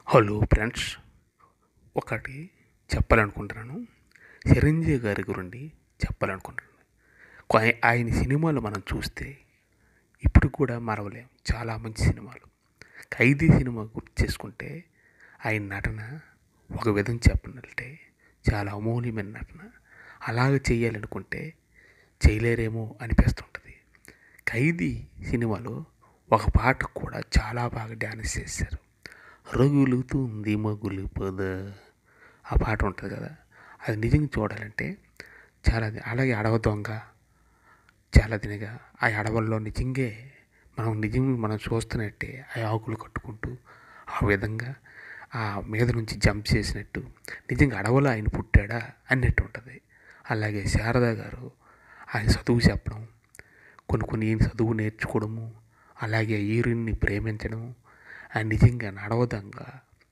hello friends ఒకటి చెప్పాలనుకుంటున్నాను చిరంజీవి గారి గురించి చెప్పాలనుకుంటున్నాను కొ- ఆయన సినిమాలు మనం చూస్తే ఇప్పుడు కూడా మరవలేం చాలా మంచి సినిమాలు ఖైదీ సినిమా గుర్తు చేసుకుంటే ఆయన నటన ఒక విధంగా చెప్పనంటే చాలా అమూల్యమైన నటన అలాగ చేయాలనుకుంటే చేయలేరేమో అనిపిస్తుంటుంది ఖైదీ సినిమాలో ఒక పాట కూడా చాలా బాగా డ్యాన్స్ చేశారు రగులుతుంది మగులు పద ఆ పాట ఉంటుంది కదా అది నిజంగా చూడాలంటే చాలా అలాగే అడవ దొంగ చాలా దినగా ఆ అడవుల్లో నిజంగా మనం నిజం మనం చూస్తున్నట్టే ఆ ఆకులు కట్టుకుంటూ ఆ విధంగా ఆ మీద నుంచి జంప్ చేసినట్టు నిజంగా అడవులో ఆయన పుట్టాడా అన్నట్టు ఉంటుంది అలాగే శారద గారు ఆయన చదువు చెప్పడం కొన్ని కొన్ని ఈయన చదువు నేర్చుకోవడము అలాగే హీరోయిన్ని ప్రేమించడం ఆయన నిజంగా నడవదంగా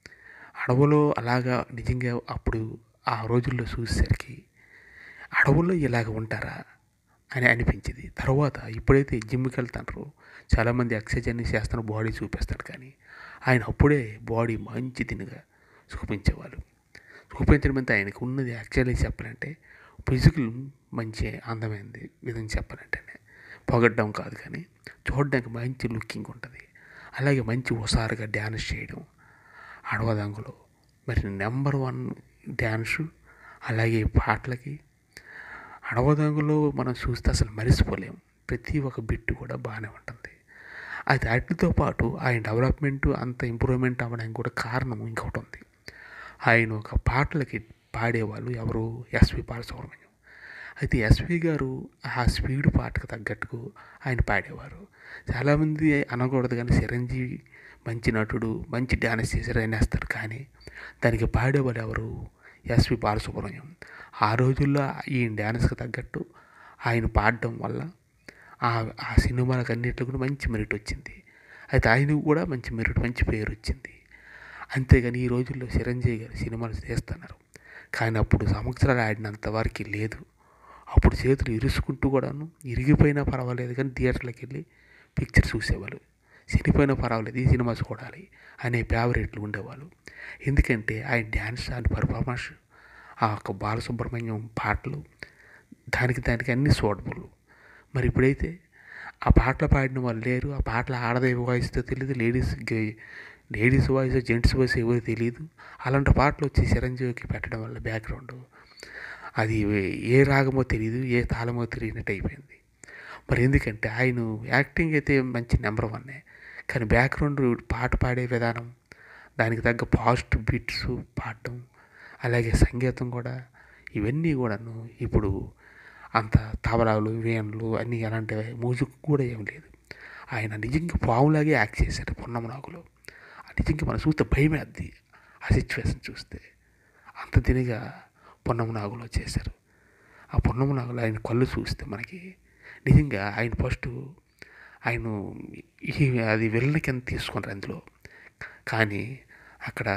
అడవులో అలాగా నిజంగా అప్పుడు ఆ రోజుల్లో చూసేసరికి అడవుల్లో ఇలాగ ఉంటారా అని అనిపించింది తర్వాత ఇప్పుడైతే జిమ్కి వెళ్తారు చాలామంది ఎక్సర్సైజ్ అన్ని చేస్తాను బాడీ చూపిస్తాడు కానీ ఆయన అప్పుడే బాడీ మంచి తినగా చూపించేవాళ్ళు చూపించడం అంటే ఆయనకు ఉన్నది యాక్చువల్లీ చెప్పాలంటే ఫిజికల్ మంచి అందమైనది విధంగా చెప్పాలంటేనే పొగడ్డం కాదు కానీ చూడడానికి మంచి లుకింగ్ ఉంటుంది అలాగే మంచి హుషారుగా డ్యాన్స్ చేయడం అడవదంగులో మరి నెంబర్ వన్ డ్యాన్సు అలాగే పాటలకి అడవదంగులో మనం చూస్తే అసలు మరిసిపోలేము ప్రతి ఒక్క బిట్టు కూడా బాగానే ఉంటుంది అది వాటితో పాటు ఆయన డెవలప్మెంట్ అంత ఇంప్రూవ్మెంట్ అవ్వడానికి కూడా కారణం ఇంకొకటి ఉంది ఆయన ఒక పాటలకి పాడేవాళ్ళు ఎవరు ఎస్వి బాలసుబ్రహ్మణ్యం అయితే ఎస్వి గారు ఆ స్పీడ్ పాటకు తగ్గట్టుకు ఆయన పాడేవారు చాలామంది అనకూడదు కానీ చిరంజీవి మంచి నటుడు మంచి డ్యాన్స్ చేశారు అనేస్తారు కానీ దానికి పాడేవాళ్ళు ఎవరు ఎస్వి బాలసుబ్రహ్మణ్యం ఆ రోజుల్లో ఈ డ్యాన్స్కి తగ్గట్టు ఆయన పాడడం వల్ల ఆ ఆ సినిమాలకు అన్నింటిలో కూడా మంచి మెరిట్ వచ్చింది అయితే ఆయనకు కూడా మంచి మెరిట్ మంచి పేరు వచ్చింది అంతేగాని ఈ రోజుల్లో చిరంజీవి గారు సినిమాలు చేస్తున్నారు కానీ అప్పుడు సంవత్సరాలు ఆడినంత వరకు లేదు అప్పుడు చేతులు ఇరుసుకుంటూ కూడాను ఇరిగిపోయినా పర్వాలేదు కానీ థియేటర్లకు వెళ్ళి పిక్చర్ చూసేవాళ్ళు చనిపోయినా పర్వాలేదు ఈ సినిమా చూడాలి అనే ఫేవరెట్లు ఉండేవాళ్ళు ఎందుకంటే ఆయన డ్యాన్స్ ఆయన పర్ఫార్మెన్స్ ఆ యొక్క బాలసుబ్రహ్మణ్యం పాటలు దానికి దానికి అన్ని సూటబుల్ మరి ఇప్పుడైతే ఆ పాటలు పాడిన వాళ్ళు లేరు ఆ పాటలు ఆడదే వాయిస్తో తెలియదు ladies ladies voice gents voice ఎవరు తెలియదు అలాంటి పాటలు వచ్చి చిరంజీవికి పెట్టడం వల్ల బ్యాక్గ్రౌండ్ అది ఏ రాగమో తెలియదు ఏ తాళమో తెలియనట్టు అయిపోయింది మరి ఎందుకంటే ఆయన యాక్టింగ్ అయితే మంచి నెంబర్ వన్నే కానీ బ్యాక్గ్రౌండ్ పాట పాడే విధానం దానికి తగ్గ పాజిటివ్ బీట్స్ పాడటం అలాగే సంగీతం కూడా ఇవన్నీ కూడాను ఇప్పుడు అంత తబలాలు వీణలు అన్నీ అలాంటి మ్యూజిక్ కూడా ఏం లేదు ఆయన నిజంగా పాములాగే యాక్ట్ చేశాడు పొన్నమనాకులో నిజంగా మనం చూస్తే భయమేద్ది ఆ సిచ్యువేషన్ చూస్తే అంత తినిగా పొన్నమనాగులో చేశారు ఆ పొన్నమనాగులో ఆయన కళ్ళు చూస్తే మనకి నిజంగా ఆయన ఫస్ట్ ఆయన ఈ అది వెళ్ళని కింద తీసుకున్నారు అందులో కానీ అక్కడ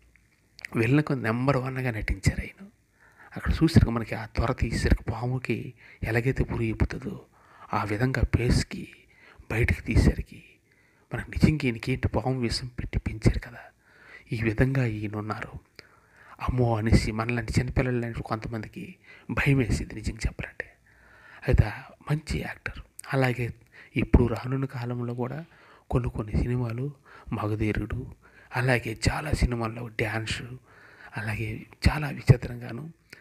వెళ్ళకు నెంబర్ వన్గా నటించారు ఆయన అక్కడ చూసారు మనకి ఆ త్వర తీసేసరికి పాముకి ఎలాగైతే పురి ఇప్పుతుందో ఆ విధంగా పేస్కి బయటికి తీసేసరికి మనకు నిజంగా ఈయనకి ఏంటి పాము వేషం పెట్టి పెంచారు కదా ఈ విధంగా ఈయన ఉన్నారు అమ్మో అనేసి మనలాంటి చిన్నపిల్లలు కొంతమందికి భయం వేసింది నిజంగా చెప్పాలంటే అయితే మంచి యాక్టర్ అలాగే ఇప్పుడు రానున్న కాలంలో కూడా కొన్ని కొన్ని సినిమాలు మగధీరుడు అలాగే చాలా సినిమాల్లో డ్యాన్స్ అలాగే చాలా విచిత్రంగాను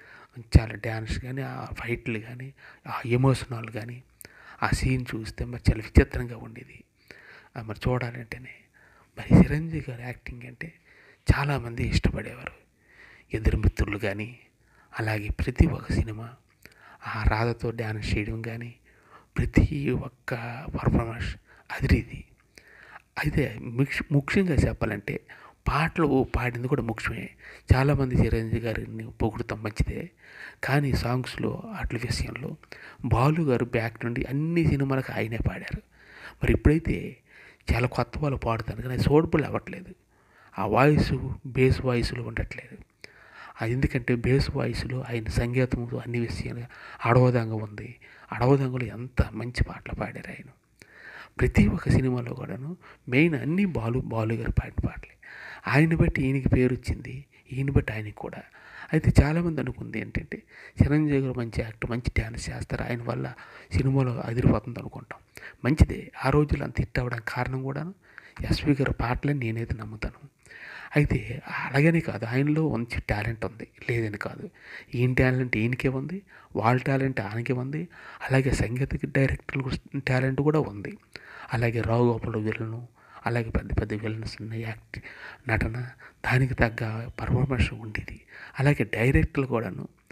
చాలా డ్యాన్స్ కానీ ఆ ఫైట్లు కానీ ఆ ఎమోషనల్ కానీ ఆ సీన్ చూస్తే మరి చాలా విచిత్రంగా ఉండేది అది మరి చూడాలంటేనే మరి చిరంజీవి గారి యాక్టింగ్ అంటే చాలామంది ఇష్టపడేవారు ఇద్దరు మిత్రులు కానీ అలాగే ప్రతి ఒక్క సినిమా ఆ రాధతో డ్యాన్స్ చేయడం కానీ ప్రతి ఒక్క పర్ఫార్మెన్స్ అదిరిది అయితే ముఖ్య ముఖ్యంగా చెప్పాలంటే పాటలు పాడింది కూడా ముఖ్యమే చాలామంది చిరంజీవి గారిని పొగుడుతాం మంచిదే కానీ సాంగ్స్లో అట్ల విషయంలో బాలు గారు బ్యాక్ నుండి అన్ని సినిమాలకు ఆయనే పాడారు మరి ఇప్పుడైతే చాలా కొత్త వాళ్ళు పాడుతారు కానీ సోడబుల్ అవ్వట్లేదు ఆ వాయిస్ బేస్ వాయిస్లో ఉండట్లేదు అది ఎందుకంటే బేస్ వాయిస్లో ఆయన సంగీతంతో అన్ని విషయాలు అడవదంగ ఉంది అడవదంగలో ఎంత మంచి పాటలు పాడారు ఆయన ప్రతి ఒక్క సినిమాలో కూడాను మెయిన్ అన్ని బాలు బాలు గారు పాడిన పాటలే ఆయన బట్టి ఈయనకి పేరు వచ్చింది ఈయన బట్టి ఆయనకి కూడా అయితే చాలామంది అనుకుంది ఏంటంటే చిరంజీవి గారు మంచి యాక్టర్ మంచి డ్యాన్స్ చేస్తారు ఆయన వల్ల సినిమాలో అదిరిపోతుంది అనుకుంటాం మంచిదే ఆ రోజుల్లో అంత హిట్ అవ్వడానికి కారణం కూడాను ఎస్వి గారి పాటలని నేనైతే నమ్ముతాను అయితే అలాగని కాదు ఆయనలో మంచి టాలెంట్ ఉంది లేదని కాదు ఈయన టాలెంట్ ఈయనకే ఉంది వాళ్ళ టాలెంట్ ఆయనకే ఉంది అలాగే సంగీత డైరెక్టర్ టాలెంట్ కూడా ఉంది అలాగే రావు గోపాల్ విలను అలాగే పెద్ద పెద్ద విలన్స్ ఉన్న యాక్ట్ నటన దానికి తగ్గ పర్ఫార్మెన్స్ ఉండేది అలాగే డైరెక్టర్లు కూడాను